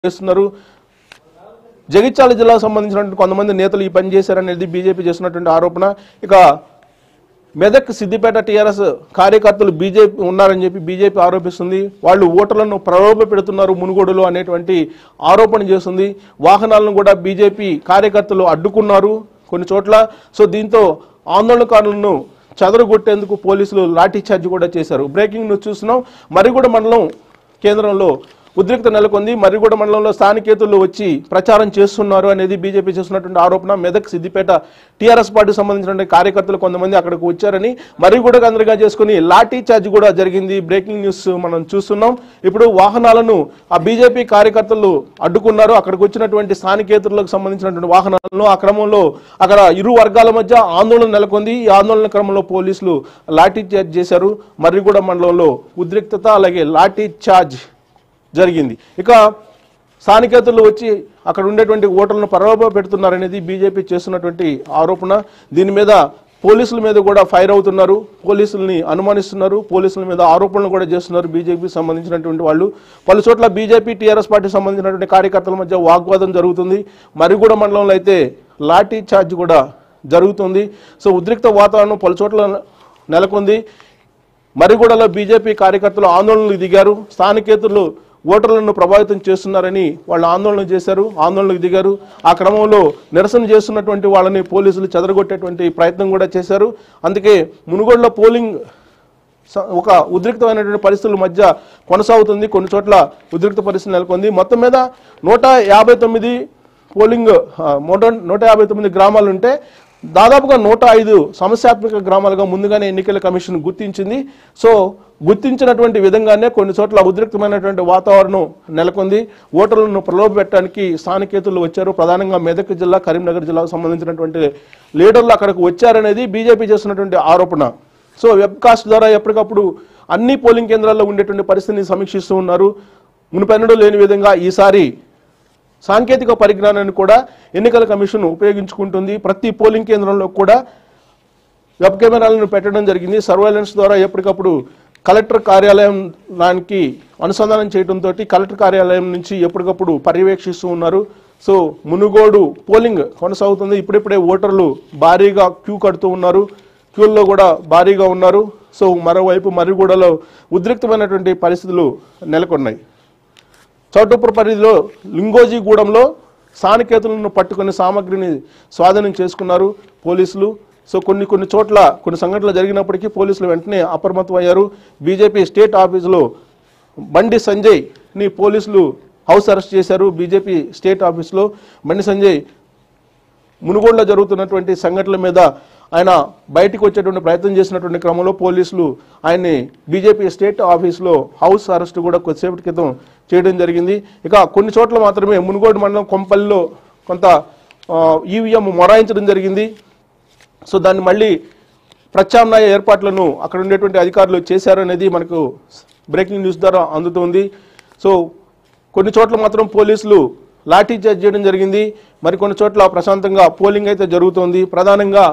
చేస్తున్నారు జగిత్యాల జిల్లాకు సంబంధించినటువంటి కొంతమంది నేతలు ఈ పని చేశారనేది బీజేపీ చేస్తున్నటువంటి ఆరోపణ ఇక మెదక్ సిద్దిపేట టీఆర్ఎస్ కార్యకర్తలు బీజేపీ ఉన్నారని చెప్పి బీజేపీ ఆరోపిస్తుంది వాళ్ళు ఓటర్లను ప్రలోభ పెడుతున్నారు మునుగోడులో అనేటువంటి ఆరోపణ చేస్తుంది వాహనాలను కూడా బీజేపీ కార్యకర్తలు అడ్డుకున్నారు కొన్ని చోట్ల సో దీంతో ఆందోళనకారులను చెదరగొట్టేందుకు పోలీసులు లాఠీ చార్జ్ కూడా చేశారు బ్రేకింగ్ న్యూస్ చూస్తున్నాం మరిగూడ మండలం కేంద్రంలో ఉద్రిక్త నెలకొంది మర్రిగూడ మండలంలో స్థానికేతులు వచ్చి ప్రచారం చేస్తున్నారు అనేది బీజేపీ చేస్తున్నటువంటి ఆరోపణ మెదక్ సిద్దిపేట టీఆర్ఎస్ పార్టీకి సంబంధించినటువంటి కార్యకర్తలు కొంతమంది అక్కడికి వచ్చారని మర్రిగూడ కేంద్రంగా చేసుకుని లాఠీ చార్జ్ కూడా జరిగింది బ్రేకింగ్ న్యూస్ మనం చూస్తున్నాం ఇప్పుడు వాహనాలను ఆ బీజేపీ కార్యకర్తలు అడ్డుకున్నారు అక్కడికి వచ్చినటువంటి స్థానికేతరులకు సంబంధించినటువంటి వాహనాలను ఆ క్రమంలో అక్కడ ఇరు వర్గాల మధ్య ఆందోళన నెలకొంది ఈ ఆందోళన క్రమంలో పోలీసులు లాఠీ చార్జ్ చేశారు మర్రిగూడ మండలంలో ఉద్రిక్తత అలాగే లాఠీ చార్జ్ జరిగింది ఇక స్థానికేతలు వచ్చి అక్కడ ఉండేటువంటి ఓటర్లను పరలోభ పెడుతున్నారనేది బీజేపీ చేస్తున్నటువంటి ఆరోపణ దీని మీద పోలీసుల మీద కూడా ఫైర్ అవుతున్నారు పోలీసుల్ని అనుమానిస్తున్నారు పోలీసుల మీద ఆరోపణలు కూడా చేస్తున్నారు బీజేపీకి సంబంధించినటువంటి వాళ్ళు పలు చోట్ల బీజేపీ టీఆర్ఎస్ పార్టీకి సంబంధించినటువంటి కార్యకర్తల మధ్య వాగ్వాదం జరుగుతుంది మరిగూడ మండలంలో అయితే లాఠీ చార్జ్ కూడా జరుగుతుంది సో ఉద్రిక్త వాతావరణం పలు చోట్ల నెలకొంది మరిగూడలో బీజేపీ కార్యకర్తలు ఆందోళనకు దిగారు స్థానికేతరులు ఓటర్లను ప్రభావితం చేస్తున్నారని వాళ్ళు ఆందోళన చేశారు ఆందోళనకు దిగారు ఆ క్రమంలో నిరసన చేస్తున్నటువంటి వాళ్ళని పోలీసులు చెదరగొట్టేటువంటి ప్రయత్నం కూడా చేశారు అందుకే మునుగోడులో పోలింగ్ స- ఒక ఉద్రిక్తమైనటువంటి పరిస్థితుల మధ్య కొనసాగుతుంది కొన్ని చోట్ల ఉద్రిక్త పరిస్థితి నెలకొంది మొత్తం మీద నూట యాభై తొమ్మిది పోలింగ్ ఆ, నూట నూట యాభై తొమ్మిది గ్రామాలు ఉంటే దాదాపుగా నూట ఐదు సమస్యాత్మక గ్రామాలుగా ముందుగానే ఎన్నికల కమిషన్ గుర్తించింది సో గుర్తించినటువంటి విధంగానే కొన్ని చోట్ల ఉద్రిక్తమైనటువంటి వాతావరణం నెలకొంది ఓటర్లను ప్రలోభపెట్టడానికి స్థానికేతులు వచ్చారు ప్రధానంగా మెదక్ జిల్లా కరీంనగర్ జిల్లాకు సంబంధించినటువంటి లీడర్లు అక్కడికి వచ్చారనేది బీజేపీ చేస్తున్నటువంటి ఆరోపణ సో వెబ్ కాస్ట్ ద్వారా ఎప్పటికప్పుడు అన్ని పోలింగ్ కేంద్రాల్లో ఉండేటువంటి పరిస్థితిని సమీక్షిస్తూ ఉన్నారు మునుపెన్నడూ లేని విధంగా ఈసారి సాంకేతిక పరిజ్ఞానాన్ని కూడా ఎన్నికల కమిషన్ ఉపయోగించుకుంటుంది ప్రతి పోలింగ్ కేంద్రంలో కూడా వెబ్ కెమెరాలను పెట్టడం జరిగింది సర్వేలెన్స్ ద్వారా ఎప్పటికప్పుడు కలెక్టర్ కార్యాలయం దానికి అనుసంధానం చేయడంతో కలెక్టర్ కార్యాలయం నుంచి ఎప్పటికప్పుడు పర్యవేక్షిస్తూ ఉన్నారు సో మునుగోడు పోలింగ్ కొనసాగుతుంది ఇప్పుడిప్పుడే ఓటర్లు భారీగా క్యూ కడుతూ ఉన్నారు క్యూల్లో కూడా భారీగా ఉన్నారు సో మరోవైపు మరిగూడలో ఉద్రిక్తమైనటువంటి పరిస్థితులు నెలకొన్నాయి చౌటుప్పర్ పరిధిలో లింగోజీగూడెంలో స్థానికేతులను పట్టుకుని సామగ్రిని స్వాధీనం చేసుకున్నారు పోలీసులు సో కొన్ని కొన్ని చోట్ల కొన్ని సంఘటనలు జరిగినప్పటికీ పోలీసులు వెంటనే అప్రమత్తం అయ్యారు బీజేపీ స్టేట్ ఆఫీసులో బండి సంజయ్ ని పోలీసులు హౌస్ అరెస్ట్ చేశారు బీజేపీ స్టేట్ ఆఫీసులో బండి సంజయ్ మునుగోడులో జరుగుతున్నటువంటి సంఘటనల మీద ఆయన బయటికి వచ్చేటువంటి ప్రయత్నం చేసినటువంటి క్రమంలో పోలీసులు ఆయన్ని బీజేపీ స్టేట్ ఆఫీస్లో హౌస్ అరెస్ట్ కూడా కొద్దిసేపటి క్రితం చేయడం జరిగింది ఇక కొన్ని చోట్ల మాత్రమే మునుగోడు మండలం కొంపల్లిలో కొంత ఈవీఎం మొరాయించడం జరిగింది సో దాన్ని మళ్ళీ ప్రత్యామ్నాయ ఏర్పాట్లను అక్కడ ఉండేటువంటి అధికారులు చేశారు అనేది మనకు బ్రేకింగ్ న్యూస్ ద్వారా అందుతుంది సో కొన్ని చోట్ల మాత్రం పోలీసులు లాఠీ చార్జ్ చేయడం జరిగింది మరి కొన్ని చోట్ల ప్రశాంతంగా పోలింగ్ అయితే జరుగుతోంది ప్రధానంగా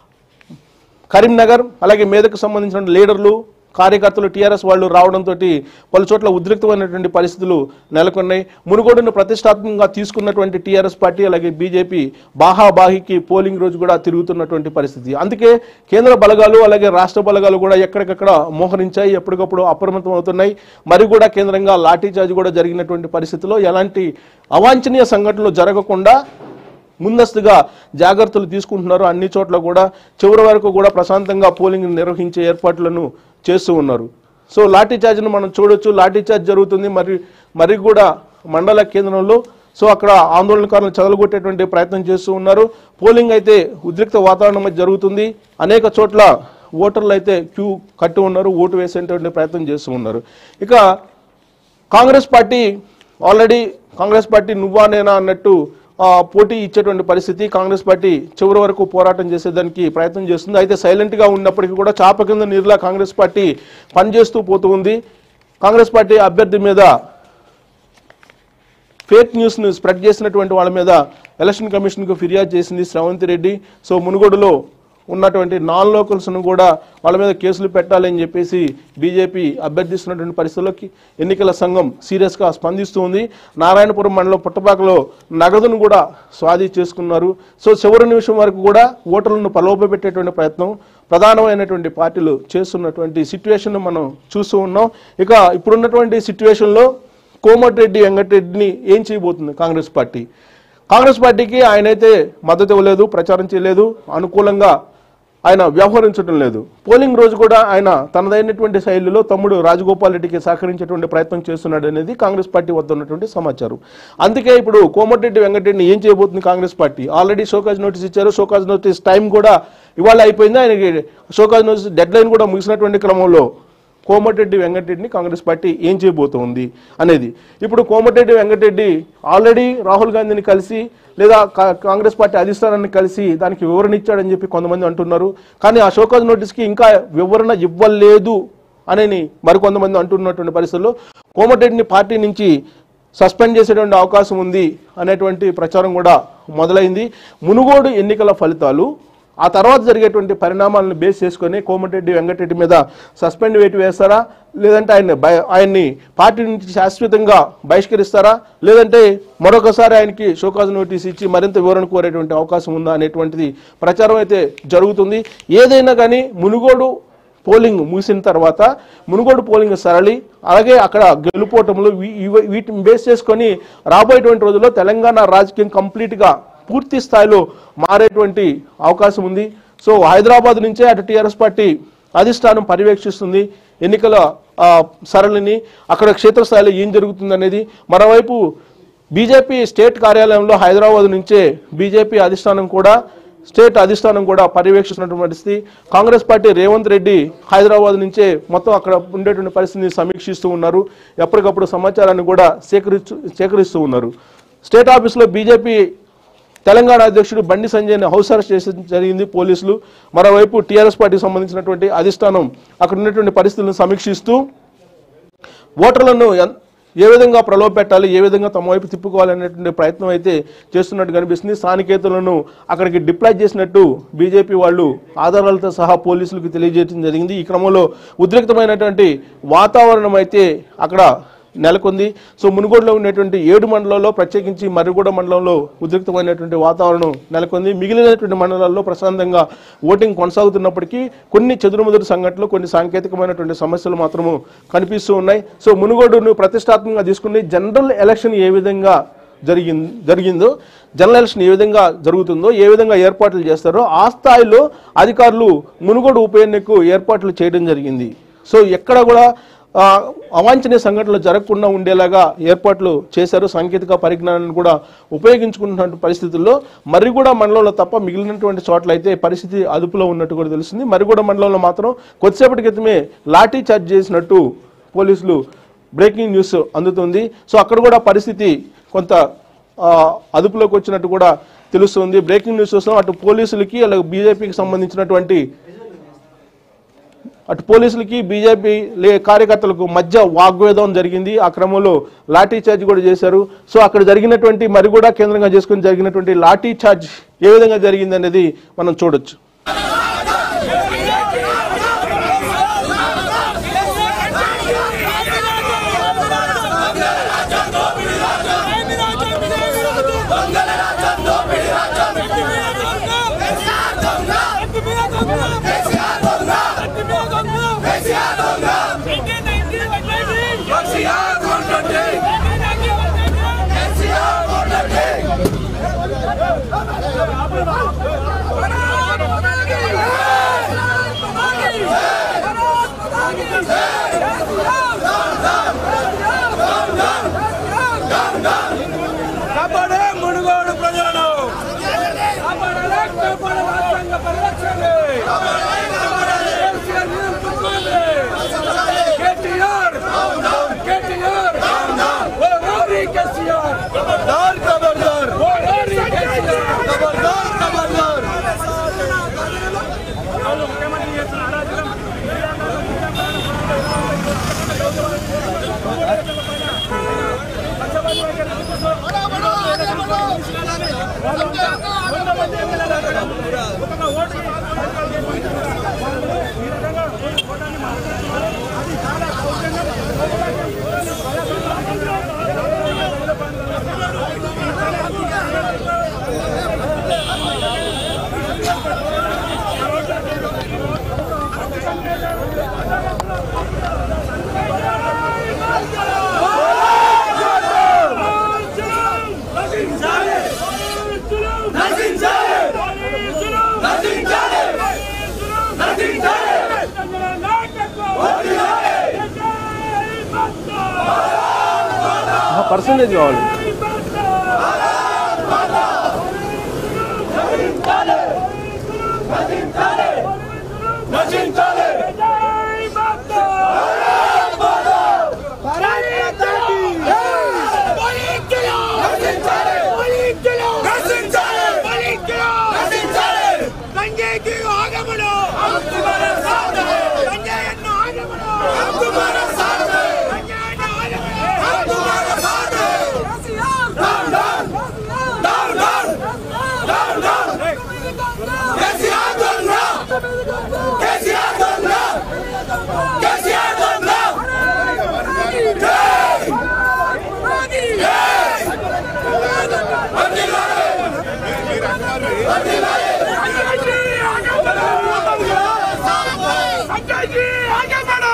కరీంనగర్ అలాగే మేదకు సంబంధించిన లీడర్లు కార్యకర్తలు టీఆర్ఎస్ వాళ్ళు రావడంతో పలు చోట్ల ఉద్రిక్తమైనటువంటి పరిస్థితులు నెలకొన్నాయి మునుగోడును ప్రతిష్టాత్మకంగా తీసుకున్నటువంటి టీఆర్ఎస్ పార్టీ అలాగే బీజేపీ బాహాబాహికి పోలింగ్ రోజు కూడా తిరుగుతున్నటువంటి పరిస్థితి అందుకే కేంద్ర బలగాలు అలాగే రాష్ట్ర బలగాలు కూడా ఎక్కడికక్కడ మోహరించాయి ఎప్పటికప్పుడు అప్రమత్తం అవుతున్నాయి మరి కూడా కేంద్రంగా లాఠీ చార్జ్ కూడా జరిగినటువంటి పరిస్థితిలో ఎలాంటి అవాంఛనీయ సంఘటనలు జరగకుండా ముందస్తుగా జాగ్రత్తలు తీసుకుంటున్నారు అన్ని చోట్ల కూడా చివరి వరకు కూడా ప్రశాంతంగా పోలింగ్ నిర్వహించే ఏర్పాట్లను చేస్తూ ఉన్నారు సో లాఠీ చార్జ్ను మనం చూడొచ్చు లాఠీ చార్జ్ జరుగుతుంది మరి మరి కూడా మండల కేంద్రంలో సో అక్కడ ఆందోళనకారులను చదలగొట్టేటువంటి ప్రయత్నం చేస్తూ ఉన్నారు పోలింగ్ అయితే ఉద్రిక్త వాతావరణం మధ్య జరుగుతుంది అనేక చోట్ల ఓటర్లు అయితే క్యూ కట్టి ఉన్నారు ఓటు వేసేటువంటి ప్రయత్నం చేస్తూ ఉన్నారు ఇక Congress party already Congress party నువ్వా నేనా అన్నట్టు ఆ, పోటీ ఇచ్చేటువంటి పరిస్థితి కాంగ్రెస్ పార్టీ చివరి వరకు పోరాటం చేసేదానికి ప్రయత్నం చేస్తుంది అయితే సైలెంట్గా ఉన్నప్పటికీ కూడా చాప కింద నీరులా కాంగ్రెస్ పార్టీ పనిచేస్తూ పోతూ ఉంది కాంగ్రెస్ పార్టీ అభ్యర్థి మీద ఫేక్ న్యూస్ను స్ప్రెడ్ చేసినటువంటి వాళ్ళ మీద ఎలక్షన్ కమిషన్కు ఫిర్యాదు చేసింది శ్రవంతి రెడ్డి సో మునుగోడులో ఉన్నటువంటి నాన్ లోకల్స్ను కూడా వాళ్ళ మీద కేసులు పెట్టాలని చెప్పేసి బీజేపీ అభ్యర్థిస్తున్నటువంటి పరిస్థితుల్లోకి ఎన్నికల సంఘం సీరియస్గా స్పందిస్తూ ఉంది నారాయణపురం మండలం పుట్టపాకలో నగదును కూడా స్వాధీ చేసుకున్నారు సో చివరి నిమిషం వరకు కూడా ఓటర్లను ప్రలోభపెట్టేటువంటి ప్రయత్నం ప్రధానమైనటువంటి పార్టీలు చేస్తున్నటువంటి సిట్యువేషన్ మనం చూస్తూ ఉన్నాం ఇక ఇప్పుడున్నటువంటి సిట్యువేషన్లో కోమటిరెడ్డి వెంకటరెడ్డిని ఏం చేయబోతుంది కాంగ్రెస్ పార్టీ కాంగ్రెస్ పార్టీకి ఆయనైతే మద్దతు ఇవ్వలేదు ప్రచారం చేయలేదు అనుకూలంగా ఆయన వ్యవహరించడం లేదు పోలింగ్ రోజు కూడా ఆయన తనదైనటువంటి శైలిలో తమ్ముడు రాజగోపాల్ రెడ్డికి సహకరించేటువంటి ప్రయత్నం చేస్తున్నాడు అనేది కాంగ్రెస్ పార్టీ వద్ద ఉన్నటువంటి సమాచారం అందుకే ఇప్పుడు కోమటిరెడ్డి వెంకటరెడ్డిని ఏం చేయబోతుంది Congress party already show cause notice ఇచ్చారు షోకాజ్ నోటీస్ టైం కూడా ఇవాళ అయిపోయింది ఆయనకి షోకాజ్ నోటీస్ డెడ్ లైన్ కూడా ముగిసినటువంటి క్రమంలో కోమటిరెడ్డి వెంకటరెడ్డిని కాంగ్రెస్ పార్టీ ఏం చేయబోతోంది అనేది ఇప్పుడు కోమటిరెడ్డి వెంకటరెడ్డి ఆల్రెడీ రాహుల్ గాంధీని కలిసి లేదా కా- కాంగ్రెస్ పార్టీ అధిష్టానాన్ని కలిసి దానికి వివరణ ఇచ్చాడని చెప్పి కొంతమంది అంటున్నారు కానీ ఆ షోకాజ్ నోటీస్కి ఇంకా వివరణ ఇవ్వలేదు అని మరికొంతమంది అంటున్నటువంటి పరిస్థితుల్లో కోమటిరెడ్డిని పార్టీ నుంచి సస్పెండ్ చేసేటువంటి అవకాశం ఉంది అనేటువంటి ప్రచారం కూడా మొదలైంది మునుగోడు ఎన్నికల ఫలితాలు ఆ తర్వాత జరిగేటువంటి పరిణామాలను బేస్ చేసుకొని కోమటిరెడ్డి వెంకటరెడ్డి మీద సస్పెండ్ వేటు వేస్తారా లేదంటే ఆయన బయ- ఆయన్ని పార్టీ నుంచి శాశ్వతంగా బహిష్కరిస్తారా లేదంటే మరొకసారి ఆయనకి షోకాజ్ నోటీస్ ఇచ్చి మరింత వివరణ కోరేటువంటి అవకాశం ఉందా అనేటువంటిది ప్రచారం అయితే జరుగుతుంది ఏదైనా కానీ మునుగోడు పోలింగ్ ముగిసిన తర్వాత మునుగోడు పోలింగ్ సరళి అలాగే అక్కడ గెలుపోవటంలో వీ- ఇవ- వీటిని బేస్ చేసుకొని రాబోయేటువంటి రోజుల్లో తెలంగాణ రాజకీయం కంప్లీట్గా పూర్తి స్థాయిలో మారేటువంటి అవకాశం ఉంది సో హైదరాబాద్ నుంచే అటు టీఆర్ఎస్ పార్టీ అధిష్టానం పర్యవేక్షిస్తుంది ఎన్నికల ఆ, సరళిని అక్కడ క్షేత్రస్థాయిలో ఏం జరుగుతుంది అనేది మరోవైపు బీజేపీ స్టేట్ కార్యాలయంలో హైదరాబాద్ నుంచే బీజేపీ అధిష్టానం కూడా స్టేట్ అధిష్టానం కూడా పర్యవేక్షిస్తున్నటువంటి పరిస్థితి కాంగ్రెస్ పార్టీ రేవంత్ రెడ్డి హైదరాబాద్ నుంచే మొత్తం అక్కడ ఉండేటువంటి పరిస్థితిని సమీక్షిస్తూ ఉన్నారు ఎప్పటికప్పుడు సమాచారాన్ని కూడా సేకరిస్తూ సేకరిస్తూ ఉన్నారు స్టేట్ ఆఫీస్లో బీజేపీ తెలంగాణ అధ్యక్షుడు బండి సంజయ్ని హౌస్ అరెస్ట్ చేసి జరిగింది పోలీసులు మరోవైపు టీఆర్ఎస్ పార్టీకి సంబంధించినటువంటి అధిష్టానం అక్కడ ఉన్నటువంటి పరిస్థితులను సమీక్షిస్తూ ఓటర్లను ఎన్- ఏ విధంగా ప్రలోభపెట్టాలి ఏ విధంగా తమ వైపు తిప్పుకోవాలనేటువంటి ప్రయత్నం అయితే చేస్తున్నట్టు కనిపిస్తుంది స్థానికేతలను అక్కడికి డిప్లాయ్ చేసినట్టు బీజేపీ వాళ్ళు ఆధారాలతో సహా పోలీసులకు తెలియజేయడం జరిగింది ఈ క్రమంలో ఉద్రిక్తమైనటువంటి వాతావరణం అయితే అక్కడ నెలకొంది సో మునుగోడులో ఉన్నటువంటి ఏడు మండలాల్లో ప్రత్యేకించి మర్రిగూడ మండలంలో ఉద్రిక్తమైనటువంటి వాతావరణం నెలకొంది మిగిలినటువంటి మండలాల్లో ప్రశాంతంగా ఓటింగ్ కొనసాగుతున్నప్పటికీ కొన్ని చెదురుమదురు సంఘటనలు కొన్ని సాంకేతికమైనటువంటి సమస్యలు మాత్రము కనిపిస్తూ ఉన్నాయి సో మునుగోడును ప్రతిష్టాత్మకంగా తీసుకుని జనరల్ ఎలక్షన్ ఏ విధంగా జరిగింది జరిగిందో జనరల్ ఎలక్షన్ ఏ విధంగా జరుగుతుందో ఏ విధంగా ఏర్పాట్లు చేస్తారో ఆ స్థాయిలో అధికారులు మునుగోడు ఉప ఎన్నికకు ఏర్పాట్లు చేయడం జరిగింది సో ఎక్కడ కూడా ఆ, అవాంఛనీయ సంఘటనలు జరగకుండా ఉండేలాగా ఏర్పాట్లు చేశారు సాంకేతిక పరిజ్ఞానాన్ని కూడా ఉపయోగించుకుంటున్న పరిస్థితుల్లో మర్రిగూడ మండలంలో తప్ప మిగిలినటువంటి చోట్ల అయితే పరిస్థితి అదుపులో ఉన్నట్టు కూడా తెలుస్తుంది మర్రిగూడ మండలంలో మాత్రం కొద్దిసేపటి క్రితమే లాఠీ చార్జ్ చేసినట్టు పోలీసులు బ్రేకింగ్ న్యూస్ అందుతుంది సో అక్కడ కూడా పరిస్థితి కొంత ఆ, అదుపులోకి వచ్చినట్టు కూడా తెలుస్తుంది బ్రేకింగ్ న్యూస్ చూస్తాం అటు పోలీసులకి అలాగే బీజేపీకి సంబంధించినటువంటి అటు పోలీసులకి బీజేపీ లే కార్యకర్తలకు మధ్య వాగ్వేదం జరిగింది ఆ క్రమంలో లాఠీ చార్జ్ కూడా చేశారు సో అక్కడ జరిగినటువంటి మరి కూడా కేంద్రంగా చేసుకుని జరిగినటువంటి లాఠీ చార్జ్ ఏ విధంగా జరిగింది అనేది మనం చూడొచ్చు కాపాడే మునుగోడు ప్రజలను కాపాడాలి కాపాడే రాజ్యాంగ పరిరక్షణని కేసీఆర్ నిలుపుకోండి. కేటీఆర్ కేటీఆర్ ఓ రారీ కేసీఆర్ ఖబర్దార్ ఖబర్దార్ ఓ రారీ కేసీఆర్ ఖబర్దార్ ఖబర్దార్ ముఖ్యమంత్రి చేస్తున్న అరాచకం వంద మంది ఎమ్మెల్యేలు అక్కడ ఒక్కొక్క ఓటు పర్సంటేజ్ కావాలి నశించాలి संजय जी आगे बढ़ो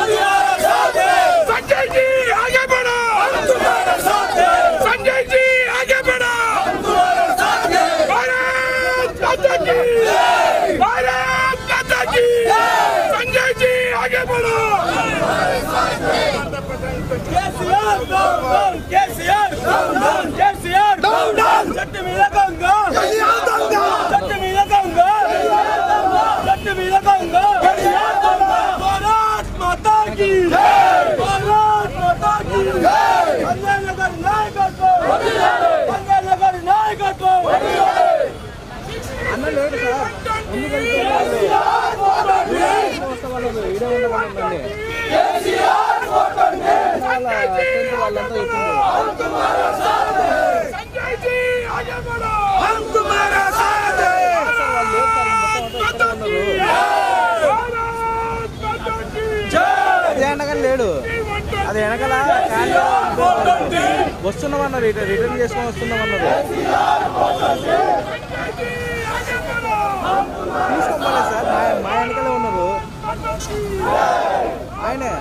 संजय जी आगे बढ़ो संजय जी आगे बढ़ो भारत माता की भारत माता की संजय जी आगे बढ़ो KCR down down KCR down down KCR down down చెట్టు మీద గంగ కేసీఆర్ దొంగ చెట్టు మీద గంగ చెట్టు మీద గంగ కేసీఆర్ దొంగ భారత్ మాతా కీ భారత్ మాతా కీ సంజయ్ నగర్ నాయకత్వం సంజయ్ నగర్ నాయకత్వం संजय जी आगे बढ़ो हम तुम्हारा साथ हैं भारत माता की भारत माता की అది వెనకాల లేడు అది వెనకాల వస్తున్నామన్నారు రిటర్న్ రిటర్న్ చేసుకొని వస్తున్నామన్నారు తీసుకోమలేదు సార్ మా మా వెనకాలే ఉన్నారు ఆయనే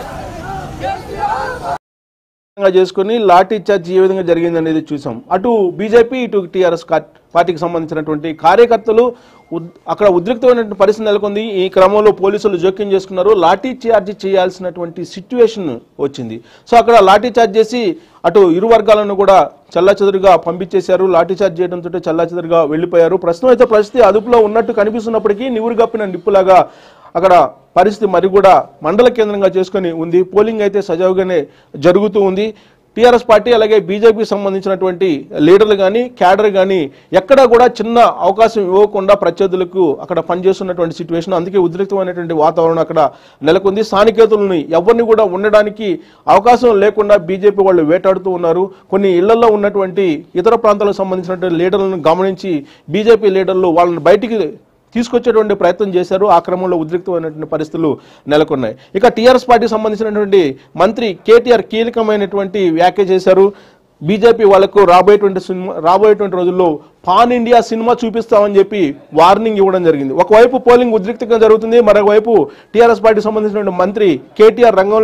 విధంగా చేసుకుని లాఠీ చార్జ్ ఏ విధంగా జరిగింది అనేది చూసాం అటు బీజేపీ ఇటు టీఆర్ఎస్ పార్టీకి సంబంధించినటువంటి కార్యకర్తలు ఉద్- అక్కడ ఉద్రిక్తమైనటువంటి పరిస్థితి నెలకొంది ఈ క్రమంలో పోలీసులు జోక్యం చేసుకున్నారు లాఠీ చార్జ్ చేయాల్సినటువంటి సిచ్యువేషన్ వచ్చింది సో అక్కడ లాఠీ చార్జ్ చేసి అటు ఇరు వర్గాలను కూడా చల్లాచెదురుగా పంపించేశారు లాఠీ చార్జ్ చేయడంతో చల్లాచెదురుగా వెళ్ళిపోయారు ప్రస్తుతం అయితే పరిస్థితి అదుపులో ఉన్నట్టు కనిపిస్తున్నప్పటికీ నివురుగప్పిన నిప్పులాగా అక్కడ పరిస్థితి మరి కూడా మండల కేంద్రంగా చేసుకొని ఉంది పోలింగ్ అయితే సజావుగానే జరుగుతూ ఉంది టీఆర్ఎస్ పార్టీ అలాగే బీజేపీకి సంబంధించినటువంటి లీడర్లు కానీ క్యాడర్ కానీ ఎక్కడా కూడా చిన్న అవకాశం ఇవ్వకుండా ప్రత్యర్థులకు అక్కడ పనిచేస్తున్నటువంటి సిచ్యువేషన్ అందుకే ఉద్రిక్తమైనటువంటి వాతావరణం అక్కడ నెలకొంది స్థానికేతులని ఎవరిని కూడా ఉండడానికి అవకాశం లేకుండా బీజేపీ వాళ్ళు వేటాడుతూ ఉన్నారు కొన్ని ఇళ్లలో ఉన్నటువంటి ఇతర ప్రాంతాలకు సంబంధించినటువంటి లీడర్లను గమనించి బీజేపీ లీడర్లు వాళ్ళని బయటికి తీసుకొచ్చేటువంటి ప్రయత్నం చేశారు ఆ క్రమంలో ఉద్రిక్తమైనటువంటి పరిస్థితులు నెలకొన్నాయి ఇక టీఆర్ఎస్ పార్టీకి సంబంధించినటువంటి మంత్రి కేటీఆర్ కీలకమైనటువంటి వ్యాఖ్య చేశారు బీజేపీ వాళ్లకు రాబోయేటువంటి సినిమా రాబోయేటువంటి రోజుల్లో పాన్ ఇండియా సినిమా చూపిస్తామని చెప్పి వార్నింగ్ ఇవ్వడం జరిగింది ఒకవైపు పోలింగ్ ఉద్రిక్తంగా జరుగుతుంది మరోవైపు టీఆర్ఎస్ పార్టీకి సంబంధించినటువంటి మంత్రి కేటీఆర్ రంగంలో